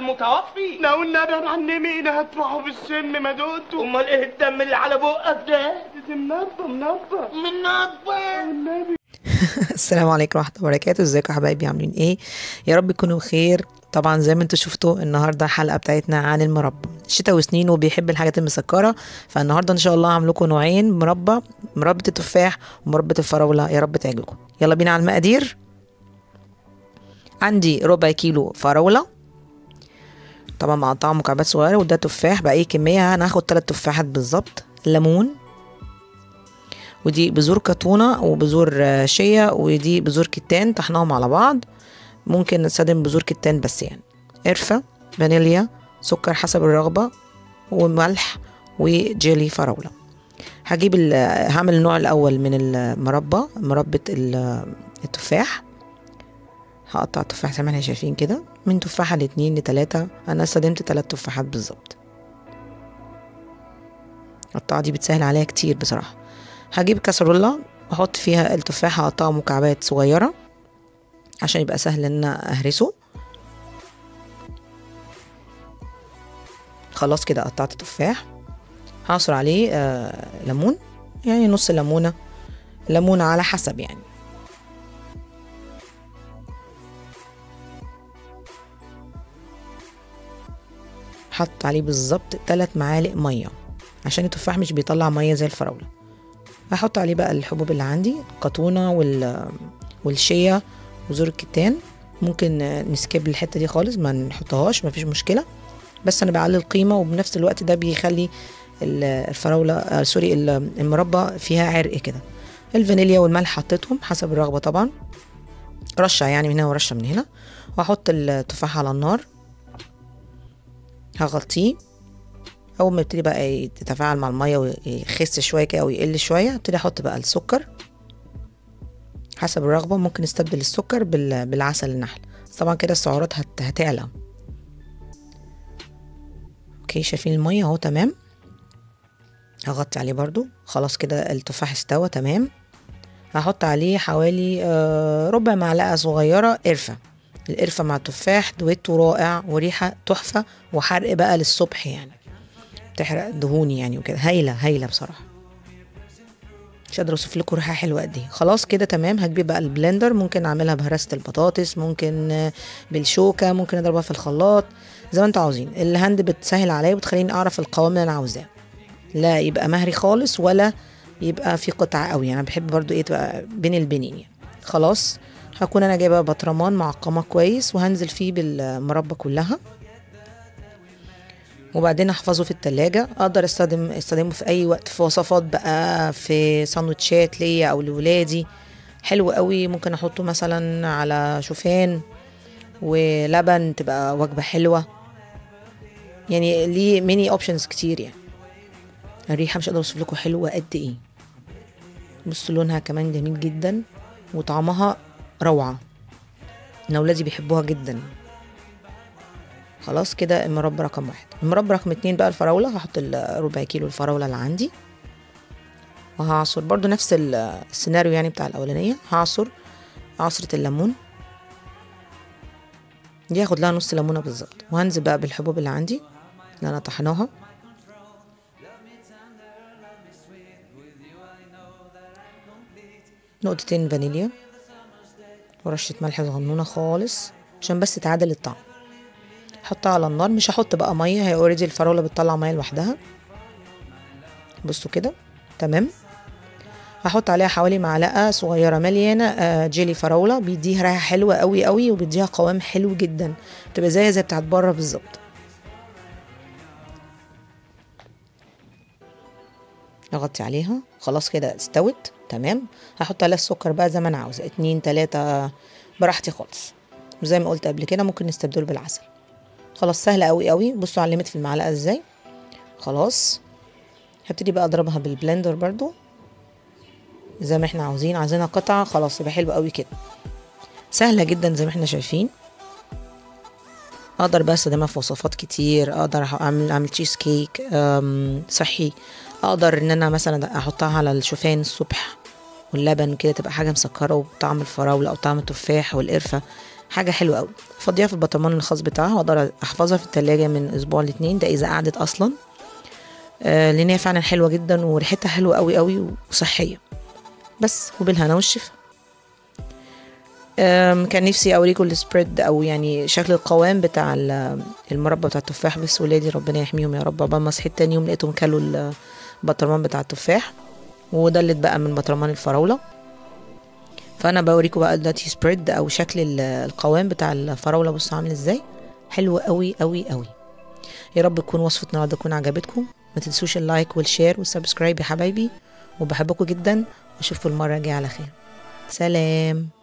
المتوفي لو النبي يا معلم ايدي هتروحوا بالسم ما دقته امال ايه الدم اللي على بقك ده دي منبه منبه منبه النبي السلام عليكم ورحمة الله وبركاته ازيكم يا حبايبي عاملين ايه يا رب تكونوا بخير طبعا زي ما انتوا شفتوا النهارده الحلقه بتاعتنا عن المربى شتاء وسنين وبيحب الحاجات المسكره فالنهارده ان شاء الله هعمل لكم نوعين مربى مربى التفاح ومربى الفراوله يا رب تعجبكم يلا بينا على المقادير عندي ربع كيلو فراوله طبعا مقطعه مكعبات صغيره وده تفاح باي كميه انا هاخد 3 تفاحات بالظبط ليمون ودي بذور كتونة وبذور آه، شيا ودي بذور كتان طحناهم على بعض ممكن نستخدم بذور كتان بس يعني قرفة فانيليا سكر حسب الرغبة وملح وجيلي فراولة هجيب ال- هعمل النوع الأول من المربى مربى ال- التفاح هقطع التفاح زي ما احنا شايفين كده من تفاحة لاتنين لتلاتة أنا استخدمت تلات تفاحات بالظبط القطعة دي بتسهل عليا كتير بصراحة هجيب كاسرولة واحط فيها التفاح اقطعه مكعبات صغيرة عشان يبقى سهل ان أنا اهرسه خلاص كده قطعت التفاح هعصر عليه آه ليمون يعني نص ليمونة ليمونة على حسب يعني حط عليه بالظبط تلات معالق مية عشان التفاح مش بيطلع مية زي الفراولة هحط عليه بقى الحبوب اللي عندي القطونة وال والشيا وزور الكتان ممكن نسكيب الحتة دي خالص ما نحطهاش مفيش مشكلة بس انا بعلي القيمة وبنفس الوقت ده بيخلي ال- الفراولة آه سوري ال- المربى فيها عرق كده الفانيليا والملح حطيتهم حسب الرغبة طبعا رشة يعني من هنا ورشة من هنا واحط التفاح على النار هغطيه اول ما يبتدي بقى يتفاعل مع الميه ويخس شويه كده او يقل شويه ابتدي احط بقى السكر حسب الرغبه ممكن نستبدل السكر بال- بالعسل النحل بس طبعا كده السعرات هت... هتعلى اوكي شايفين الميه اهو تمام هغطي عليه برضو خلاص كده التفاح استوى تمام هحط عليه حوالي آه، ربع معلقه صغيره قرفه القرفه مع التفاح دويتو رائع وريحه تحفه وحرق بقى للصبح يعني بتحرق دهوني يعني وكده هايله هايله بصراحه مش قادره اوصف لكم ريحه حلوه قد ايه خلاص كده تمام هجيب بقى البلندر ممكن اعملها بهرسه البطاطس ممكن آه، بالشوكه ممكن اضربها في الخلاط زي ما انتوا عاوزين الهاند بتسهل عليا وبتخليني اعرف القوام اللي انا عاوزاه لا يبقى مهري خالص ولا يبقى في قطع قوي يعني بحب برضو ايه تبقى بين البنين يعني خلاص هكون انا جايبه بطرمان معقمه كويس وهنزل فيه بالمربى كلها وبعدين احفظه في التلاجة اقدر استخدم استخدمه في اي وقت في وصفات بقى في ساندوتشات ليا او لولادي حلو قوي ممكن احطه مثلا على شوفان ولبن تبقى وجبة حلوة يعني ليه ميني اوبشنز كتير يعني الريحة مش قادرة اوصف لكم حلوة قد ايه بصوا لونها كمان جميل جدا وطعمها روعة انا اولادي بيحبوها جدا خلاص كده المربى رقم واحد المربى رقم اتنين بقى الفراولة هحط ال- ربع كيلو الفراولة اللي عندي وهعصر برضو نفس ال- السيناريو يعني بتاع الأولانية هعصر عصرة الليمون دي هاخد لها نص ليمونة بالظبط وهنزل بقى بالحبوب اللي عندي اللي أنا طحناها نقطتين فانيليا ورشة ملح صغنونة خالص عشان بس تعادل الطعم حطها على النار مش هحط بقى ميه هي اوريدي الفراوله بتطلع ميه لوحدها بصوا كده تمام هحط عليها حوالي معلقه صغيره مليانه آه، جيلي فراوله بيديها ريحه حلوه قوي قوي وبيديها قوام حلو جدا بتبقى زي زي بتاعت بره بالظبط اغطي عليها خلاص كده استوت تمام هحط عليها السكر بقى زي ما انا عاوزه اتنين تلاته براحتي خالص وزي ما قلت قبل كده ممكن نستبدله بالعسل خلاص سهله قوي قوي بصوا علمت في المعلقه ازاي خلاص هبتدي بقى اضربها بالبلندر برضو زي ما احنا عاوزين عايزينها قطعه خلاص يبقى حلو قوي كده سهله جدا زي ما احنا شايفين اقدر بقى استخدمها في وصفات كتير اقدر اعمل اعمل تشيز كيك أم، صحي اقدر ان انا مثلا احطها على الشوفان الصبح واللبن كده تبقى حاجه مسكره وبطعم الفراوله او طعم التفاح والقرفه حاجه حلوه قوي فضيها في البطرمان الخاص بتاعها واقدر احفظها في التلاجة من اسبوع لاتنين ده اذا قعدت اصلا آه لان هي فعلا حلوه جدا وريحتها حلوه قوي قوي وصحيه بس وبالهنا والشفا أم، كان نفسي اوريكم السبريد او يعني شكل القوام بتاع ال- المربى بتاع التفاح بس ولادي ربنا يحميهم يا رب عقبال ما صحيت تاني يوم لقيتهم كلوا البطرمان بتاع التفاح ودلت بقى من بطرمان الفراوله فانا بوريكم بقى دلوقتي سبريد او شكل ال- القوام بتاع الفراوله بصوا عامل ازاي حلو قوي قوي قوي يا رب تكون وصفه النهارده تكون عجبتكم ما تنسوش اللايك والشير والسبسكرايب يا حبايبي وبحبكم جدا واشوفكم المره الجايه على خير سلام